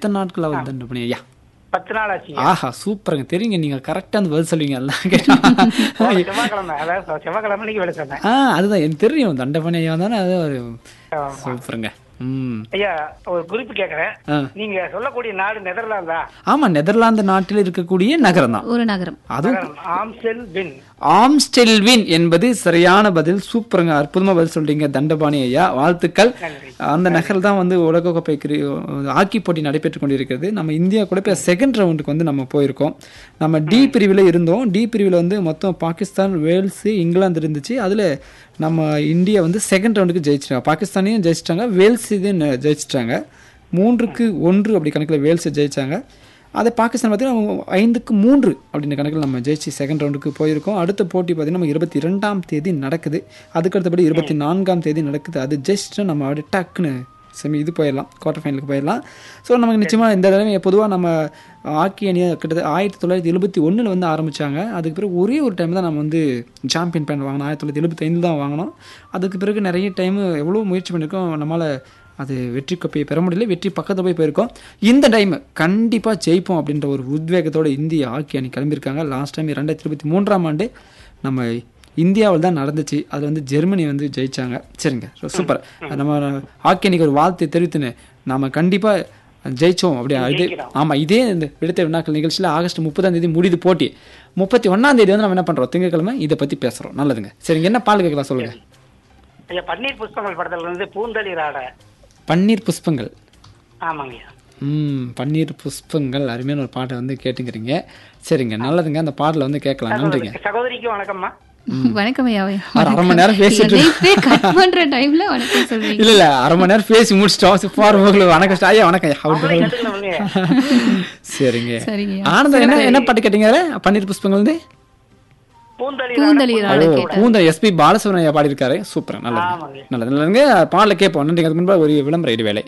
எத்தனை நாட்கள் ஆகுது தண்டபணி ஐயா பத்து நாள் ஆச்சு ஆஹா சூப்பருங்க தெரியுங்க நீங்க கரெக்டா அந்த பதில் சொல்லுவீங்க எல்லாம் கேட்டா போன செவ்வாய்க்கிழமை அதாவது செவ்வாய்க்கிழமை அன்னைக்கு வேலை சொன்னேன் ஆ அதுதான் எனக்கு தெரியும் தண்டபணி ஐயா தானே அது ஒரு ஆமா. சூப்பருங்க ம் ஐயா ஒரு குறிப்பு கேக்குறேன் ஆ. நீங்க சொல்லக்கூடிய நாடு நெதர்லாந்தா ஆமா நெதர்லாந்து நாட்டில் இருக்கக்கூடிய நகரம் தான் ஒரு நகரம் அதுவும் ஆம்செல் பின் ஆம்ஸ்டெல்வின் என்பது சரியான பதில் சூப்பருங்க அற்புதமா பதில் சொல்றீங்க தண்டபாணி ஐயா வாழ்த்துக்கள் நன்றி. அந்த நகர் தான் வந்து உலகக்கோப்பை கிரி ஹாக்கி போட்டி நடைபெற்று கொண்டிருக்கிறது நம்ம இந்தியா கூட இப்போ செகண்ட் ரவுண்டுக்கு வந்து நம்ம போயிருக்கோம் நம்ம டி பிரிவில் இருந்தோம் டி பிரிவில் வந்து மொத்தம் பாகிஸ்தான் வேல்ஸு இங்கிலாந்து இருந்துச்சு அதில் நம்ம இந்தியா வந்து செகண்ட் ரவுண்டுக்கு ஜெயிச்சிட்டாங்க பாகிஸ்தானையும் ஜெயிச்சிட்டாங்க வேல்ஸ் இதையும் ஜெயிச்சிட்டாங்க மூன்றுக்கு ஒன்று அப்படி கணக்கில் வேல்ஸ் ஜெயிச்சாங்க அதை பாகிஸ்தான் பார்த்தீங்கன்னா ஐந்துக்கு மூன்று அப்படின்ற கணக்கில் நம்ம ஜெயிச்சு செகண்ட் ரவுண்டுக்கு போயிருக்கோம் அடுத்த போட்டி பார்த்தீங்கன்னா நம்ம இருபத்தி ரெண்டாம் தேதி நடக்குது அதுக்கு அடுத்தபடி இருபத்தி நான்காம் தேதி நடக்குது அது ஜஸ்ட் நம்ம அப்படியே டக்குன்னு செமி இது போயிடலாம் குவார்டர் ஃபைனலுக்கு போயிடலாம் ஸோ நமக்கு நிச்சயமாக இந்த தடவை பொதுவாக நம்ம ஹாக்கி அணியை கிட்டத்தட்ட ஆயிரத்தி தொள்ளாயிரத்தி எழுபத்தி ஒன்றில் வந்து ஆரம்பித்தாங்க அதுக்கு பிறகு ஒரே ஒரு டைம் தான் நம்ம வந்து சாம்பியன் பேன் வாங்கினோம் ஆயிரத்தி தொள்ளாயிரத்தி எழுபத்தி ஐந்து தான் வாங்கினோம் அதுக்கு பிறகு நிறைய டைம் எவ்வளோ முயற்சி பண்ணியிருக்கோம் நம்மளால் அது வெற்றி கோப்பையை பெற முடியல வெற்றி பக்கத்தில் போய் போயிருக்கோம் இந்த டைம் கண்டிப்பாக ஜெயிப்போம் அப்படின்ற ஒரு உத்வேகத்தோட இந்திய ஹாக்கி அணி கிளம்பியிருக்காங்க லாஸ்ட் டைம் ரெண்டாயிரத்தி இருபத்தி மூன்றாம் ஆண்டு நம்ம இந்தியாவில் தான் நடந்துச்சு அதில் வந்து ஜெர்மனி வந்து ஜெயிச்சாங்க சரிங்க சூப்பர் நம்ம ஹாக்கி அணிக்கு ஒரு வாழ்த்து தெரிவித்துன்னு நாம கண்டிப்பாக ஜெயிச்சோம் அப்படி இது ஆமாம் இதே இந்த விடுத்த வினாக்கள் நிகழ்ச்சியில் ஆகஸ்ட் முப்பதாம் தேதி முடிது போட்டி முப்பத்தி ஒன்றாம் தேதி வந்து நம்ம என்ன பண்ணுறோம் திங்கட்கிழமை இதை பற்றி பேசுகிறோம் நல்லதுங்க சரிங்க என்ன பால் கேட்கலாம் சொல்லுங்கள் ஐயா பன்னீர் புஷ்பங்கள் படத்துல இருந்து பூந்தளிர் ஆட பன்னீர் புஷ்பங்கள் ஆமாங்க ஐயா ம் பன்னீர் புஷ்பங்கள் அருமையான ஒரு பாட்டை வந்து கேட்டுக்கிறீங்க சரிங்க நல்லதுங்க அந்த பாடலை வந்து கேட்கலாம் நன்றிங்க சகோதரிக்கு வணக்கம்மா வணக்கம் ஐயா ஒரு அரை மணி நேரம் பேசிட்டு கட் பண்ற டைம்ல வணக்கம் சொல்றீங்க இல்ல இல்ல அரை மணி நேரம் பேசி முடிச்சிட்டோம் ஃபார் உங்களுக்கு வணக்கம் ஸ்டா- ஐயா வணக்கம் ஐயா. அவங்களே அப்படி கத்துக்கணும் இல்லையா? சரிங்க சரிங்க ஆனந்தம் என்ன என்ன பாட்டு கேட்டீங்க பன்னீர் புஷ்பங்கள் வந்து பூந்தளிர் பூந்தளிர் ஆட ஆட ஓ பூந்த எஸ்பி பாலசுப்ரமணியா பாடியிருக்காரு சூப்பர் நல்லது ஆமாங்க. நல்லது நல்லதுங்க பாடல கேட்போம் நன்றிங்க அதுக்கு முன்பாக ஒரு விளம்பர இடைவேளை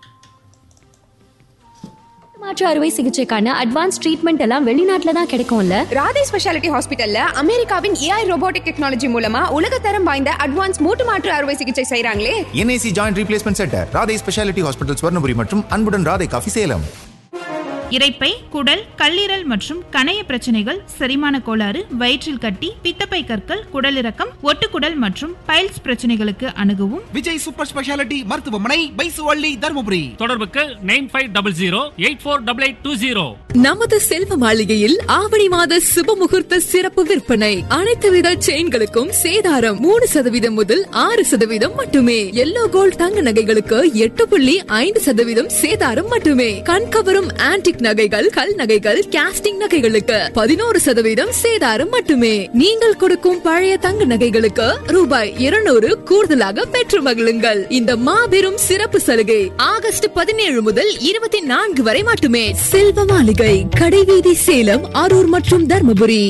மாற்று அறுவை சிகிச்சைக்கான அட்வான்ஸ் ட்ரீட்மெண்ட் எல்லாம் வெளிநாட்டுல தான் கிடைக்கும்ல ராதே ஸ்பெஷாலிட்டி ஹாஸ்பிட்டல்ல அமெரிக்காவின் ஏஐ ரோபோட்டிக் டெக்னாலஜி மூலமா உலகத்தரம் வாய்ந்த அட்வான்ஸ் மூட்டு மாற்று அறுவை சிகிச்சை செய்றாங்களே NIC joint replacement centre Radhai speciality hospital Swarnapuri மற்றும் அன்புடன் ராதை காஃபி சேலம் இரைப்பை குடல் கல்லீரல் மற்றும் கணைய பிரச்சனைகள் செரிமான கோளாறு வயிற்றில் கட்டி பித்தப்பை கற்கள் குடலிறக்கம் ஒட்டுக்குடல் மற்றும் பைல்ஸ் பிரச்சனைகளுக்கு அணுகவும் விஜய் சூப்பர் ஸ்பெஷாலிட்டி மருத்துவமனை பைசுவள்ளி தருமபுரி தொடர்புக்கு nine five double zero eight four double eight two zero நமது செல்வ மாளிகையில் ஆவணி மாத சுப முகூர்த்த சிறப்பு விற்பனை அனைத்து வித செயின்களுக்கும் சேதாரம் மூணு சதவீதம் முதல் ஆறு சதவீதம் மட்டுமே எல்லோ கோல்ட் தங்க நகைகளுக்கு எட்டு புள்ளி ஐந்து சதவீதம் சேதாரம் மட்டுமே கண்கவரும் ஆன்டிக் நகைகள் கல் நகைகள் கேஸ்டிங் நகைகளுக்கு பதினோரு சதவீதம் சேதாரம் மட்டுமே நீங்கள் கொடுக்கும் பழைய தங்க நகைகளுக்கு ரூபாய் இருநூறு கூடுதலாக பெற்று மகிழுங்கள் இந்த மாபெரும் சிறப்பு சலுகை ஆகஸ்ட் பதினேழு முதல் இருபத்தி நான்கு வரை மட்டுமே செல்வ மாளிகை கடைவீதி சேலம் அரூர் மற்றும் Dharmapuri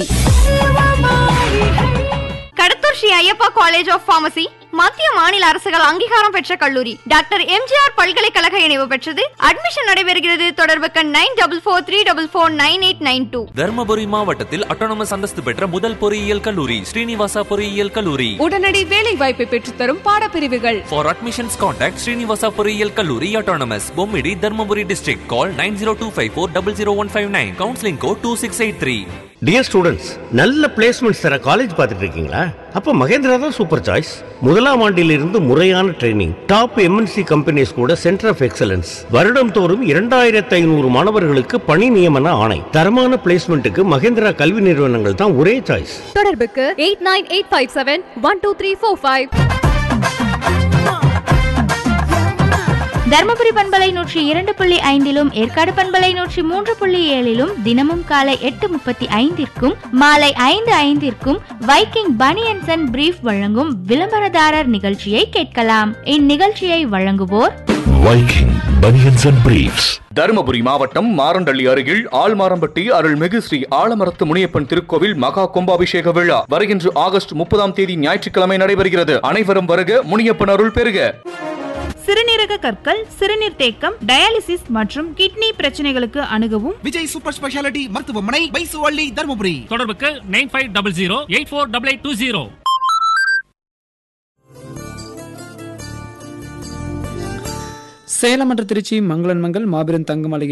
Kadathur Sri Ayyappa college of pharmacy மத்திய மாநில அரசுகள் அங்கீகாரம் பெற்ற கல்லூரி டாக்டர் எம்ஜிஆர் பல்கலைக்கழக இணைவு பெற்றது அட்மிஷன் நடைபெறுகிறது தொடர்புக்கு nine double four three double four nine eight nine two Dharmapuri மாவட்டத்தில் அட்டானமஸ் அந்தஸ்து பெற்ற முதல் பொறியியல் கல்லூரி ஸ்ரீனிவாசா பொறியியல் கல்லூரி உடனடி வேலை வாய்ப்பை பெற்றுத்தரும் பாடப்பிரிவுகள் For admissions contact Srinivasa பொறியியல் கல்லூரி autonomous Bommidi Dharmapuri district call 9025400159 counseling code 2683 dear students நல்ல பிளேஸ்மெண்ட்ஸ் தர காலேஜ் பார்த்துட்டு இருக்கீங்களா அப்ப மகேந்திரா தான் சூப்பர் சாய்ஸ் முதலாம் ஆண்டிலிருந்து முறையான ட்ரைனிங் டாப் எம்என்சி கம்பெனிஸ் கூட சென்டர் ஆஃப் எக்ஸலன்ஸ் வருடம் தோறும் இரண்டாயிரத்தி ஐநூறு மாணவர்களுக்கு பணி நியமன ஆணை தரமான பிளேஸ்மெண்ட்டுக்கு மகேந்திரா கல்வி நிறுவனங்கள் தான் ஒரே சாய்ஸ் தொடர்புக்கு eight nine eight five seven one two three four five Dharmapuri பண்பலை நூற்றி இரண்டு புள்ளி ஐந்திலும் ஏற்காடு பண்பலை நூற்றி மூன்று புள்ளி ஏழிலும் தினமும் காலை எட்டு முப்பத்தி ஐந்திற்கும் மாலை ஐந்து ஐந்திற்கும் வைக்கிங் பனியன்சன் அண்ட் பிரீஃப் வழங்கும் விளம்பரதாரர் நிகழ்ச்சியை கேட்கலாம் இந்நிகழ்ச்சியை வழங்குவோர் Viking banians and briefs Dharmapuri மாவட்டம் மாரண்டள்ளி அருகில் ஆழ்மாரம்பட்டி அருள்மிகு ஸ்ரீ ஆலமரத்து முனியப்பன் திருக்கோவில் மகா கும்பாபிஷேக விழா வருகின்ற ஆகஸ்ட் முப்பதாம் தேதி ஞாயிற்றுக்கிழமை நடைபெறுகிறது அனைவரும் வருக முனியப்பன் அருள் பெறுக சிறுநீரக கற்கள் சிறுநீர் தேக்கம் டயாலிசிஸ் மற்றும் கிட்னி பிரச்சனைகளுக்கு அணுகவும் விஜய் சூப்பர் ஸ்பெஷாலிட்டி மருத்துவமனை பைசுவள்ளி தருமபுரி தொடர்புக்கு nine five double zero eight four double eight two zero Salem மற்றும் திருச்சி மங்களன் மங்கள் மாபெரும் தங்க மாளிகை